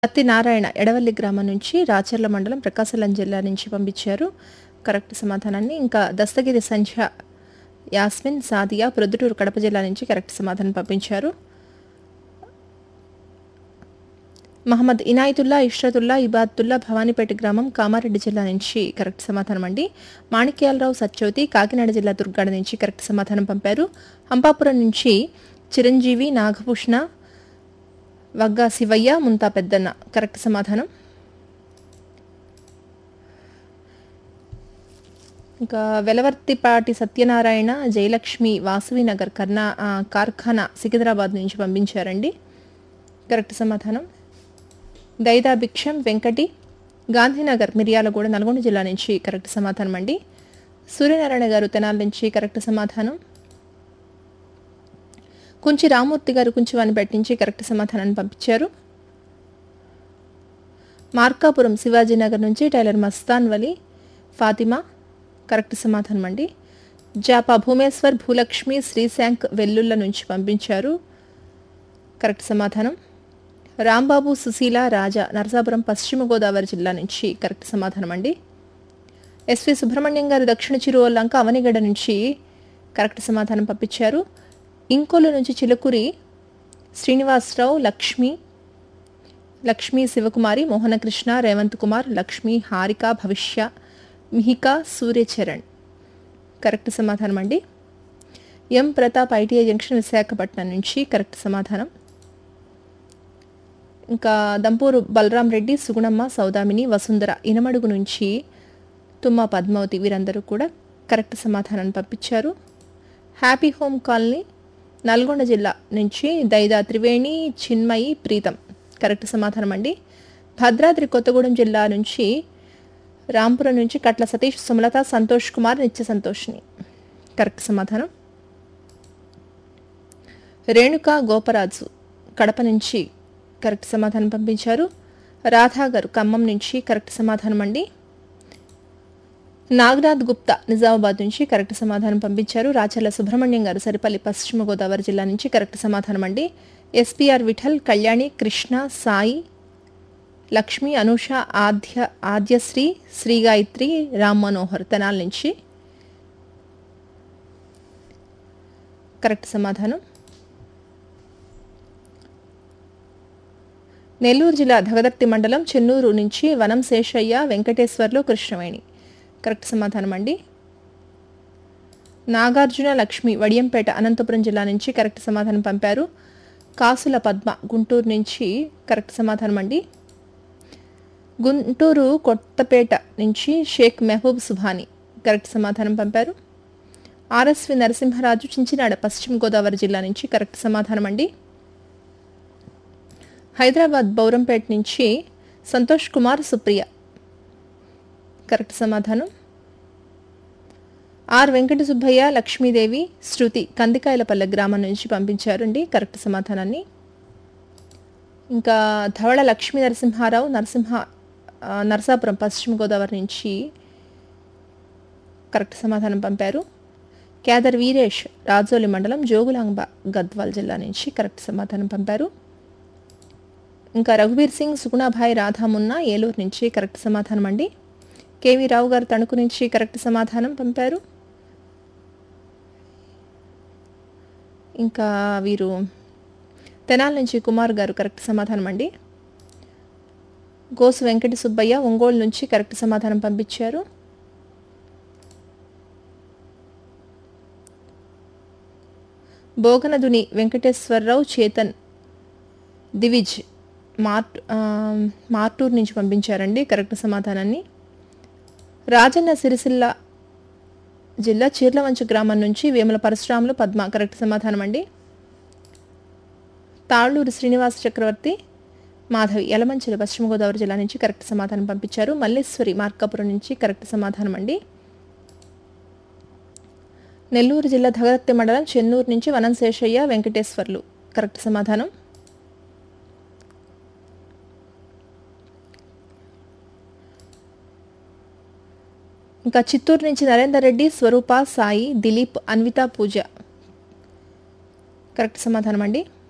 సత్యనారాయణ ఎడవల్లి గ్రామం నుంచి రాచర్ల మండలం ప్రకాశం జిల్లా నుంచి పంపించారు కరెక్ట్ సమాధానాన్ని ఇంకా దస్తగిరి సంధ్య యాస్మిన్ సాదియా ప్రొద్దుటూరు కడప జిల్లా నుంచి కరెక్ట్ సమాధానం పంపించారు మహమ్మద్ ఇనాయతుల్లా ఇష్రతుల్లా ఇబాద్తుల్లా భవానీపేట గ్రామం కామారెడ్డి జిల్లా నుంచి కరెక్ట్ సమాధానం అండి మాణిక్యాలరావు సత్యవతి కాకినాడ జిల్లా దుర్గాడ నుంచి కరెక్ట్ సమాధానం పంపారు హంపాపురం నుంచి చిరంజీవి నాగభూషణ వగ్గా శివయ్య ముంతా పెద్దన్న కరెక్ట్ సమాధానం ఇంకా వెలవర్తిపాటి సత్యనారాయణ జయలక్ష్మి వాసవి నగర్ కర్ణా ఆ, కార్ఖానా సికింద్రాబాద్ నుంచి పంపించారండి కరెక్ట్ సమాధానం దైదా భిక్షం వెంకటి గాంధీనగర్ మిర్యాలగూడ నల్గొండ జిల్లా నుంచి కరెక్ట్ సమాధానం అండి సూర్యనారాయణ గారు తెనాల నుంచి కరెక్ట్ సమాధానం కుంచి రామూర్తి గారు కుంచివానిపేట నుంచి కరెక్ట్ సమాధానాన్ని పంపించారు మార్కాపురం శివాజీనగర్ నుంచి టైలర్ మస్తాన్ వలి ఫాతిమా కరెక్ట్ సమాధానం అండి జాపా భూమేశ్వర్ భూలక్ష్మి శ్రీశాంక్ వెల్లుల్ల నుంచి పంపించారు కరెక్ట్ సమాధానం రాంబాబు సుశీల రాజా నరసాపురం పశ్చిమ గోదావరి జిల్లా నుంచి కరెక్ట్ సమాధానం అండి ఎస్వి సుబ్రహ్మణ్యం గారు దక్షిణ చిరువల్లంక అవనిగడ్డ నుంచి కరెక్ట్ సమాధానం పంపించారు ఇంకోలు నుంచి చిలుకురి శ్రీనివాసరావు లక్ష్మి లక్ష్మీ శివకుమారి మోహనకృష్ణ రేవంత్ కుమార్ లక్ష్మి హారిక భవిష్య మిహిక సూర్యచరణ్ కరెక్ట్ సమాధానం అండి M Pratap ITI junction Visakhapatnam నుంచి కరెక్ట్ సమాధానం ఇంకా దంపూరు బలరాం రెడ్డి సుగుణమ్మ సౌదామిని వసుంధర ఇనమడుగు నుంచి తుమ్మ పద్మావతి వీరందరూ కూడా కరెక్ట్ సమాధానాన్ని పంపించారు హ్యాపీ హోమ్ కాలనీ నల్గొండ జిల్లా నుంచి దైదా త్రివేణి చిన్మయి ప్రీతం కరెక్ట్ సమాధానం అండి భద్రాద్రి కొత్తగూడెం జిల్లా నుంచి రాంపురం నుంచి కట్ల సతీష్ సుమలత సంతోష్ కుమార్ నిత్య సంతోష్ని కరెక్ట్ సమాధానం రేణుక గోపరాజు కడప నుంచి కరెక్ట్ సమాధానం పంపించారు రాధా గారు ఖమ్మం నుంచి కరెక్ట్ సమాధానం అండి నాగనాథ్ గుప్తా నిజామాబాద్ నుంచి కరెక్ట్ సమాధానం పంపించారు రాచర్ల సుబ్రహ్మణ్యం గారు సరిపల్లి పశ్చిమ గోదావరి జిల్లా నుంచి కరెక్ట్ సమాధానం అండి ఎస్పీఆర్ విఠల్ కళ్యాణి కృష్ణ సాయి లక్ష్మి అనూష ఆద్య ఆద్యశ్రీ శ్రీ గాయత్రి రామ్ మనోహర్ తెనాల నుంచి కరెక్ట్ సమాధానం నెల్లూరు జిల్లా ధగదర్తి మండలం చెన్నూరు నుంచి వనం శేషయ్య వెంకటేశ్వర్లు కృష్ణవేణి కరెక్ట్ సమాధానం అండి నాగార్జున లక్ష్మి వడియంపేట అనంతపురం జిల్లా నుంచి కరెక్ట్ సమాధానం పంపారు కాసుల పద్మ గుంటూరు నుంచి కరెక్ట్ సమాధానం అండి గుంటూరు కొత్తపేట నుంచి షేక్ మెహబూబ్ సుభాని కరెక్ట్ సమాధానం పంపారు ఆర్ఎస్వి నరసింహరాజు చించినాడ పశ్చిమ గోదావరి జిల్లా నుంచి కరెక్ట్ సమాధానం అండి హైదరాబాద్ బౌరంపేట నుంచి సంతోష్ కుమార్ సుప్రియ కరెక్ట్ సమాధానం ఆర్ వెంకట సుబ్బయ్య లక్ష్మీదేవి శృతి కందికాయలపల్లె గ్రామం నుంచి పంపించారండి కరెక్ట్ సమాధానాన్ని ఇంకా ధవళ లక్ష్మీ నరసింహారావు నరసింహ ఆ, నరసాపురం పశ్చిమ గోదావరి నుంచి కరెక్ట్ సమాధానం పంపారు కేదర్ వీరేష్ రాజోలి మండలం జోగులాంబ గద్వాల్ జిల్లా నుంచి కరెక్ట్ సమాధానం పంపారు ఇంకా రఘువీర్ సింగ్ సుగుణాభాయ్ రాధామున్నా ఏలూరు నుంచి కరెక్ట్ సమాధానం అండి కేవీ రావు గారు తణుకు నుంచి కరెక్ట్ సమాధానం పంపారు ఇంకా వీరు తెనాల నుంచి కుమార్ గారు కరెక్ట్ సమాధానం అండి గోసు వెంకట సుబ్బయ్య ఒంగోలు నుంచి కరెక్ట్ సమాధానం పంపించారు బోగనదుని వెంకటేశ్వరరావు చేతన్ దివిజ్ మార్ట్ ఆ, మార్టూర్ నుంచి పంపించారండి కరెక్ట్ సమాధానాన్ని రాజన్న సిరిసిల్ల జిల్లా చీర్లవంచ గ్రామం నుంచి వేముల పరశురాములు పద్మ కరెక్ట్ సమాధానం అండి తాళ్ళూరు శ్రీనివాస చక్రవర్తి మాధవి యలమంచిలి పశ్చిమ గోదావరి జిల్లా నుంచి కరెక్ట్ సమాధానం పంపించారు మల్లేశ్వరి మార్కాపురం నుంచి కరెక్ట్ సమాధానం అండి నెల్లూరు జిల్లా ధగరత్తి మండలం చెన్నూరు నుంచి వనం శేషయ్య వెంకటేశ్వర్లు కరెక్ట్ సమాధానం ఇంకా చిత్తూరు నుంచి నరేందర్ రెడ్డి స్వరూప సాయి దిలీప్ అన్విత పూజ కరెక్ట్ సమాధానం అండి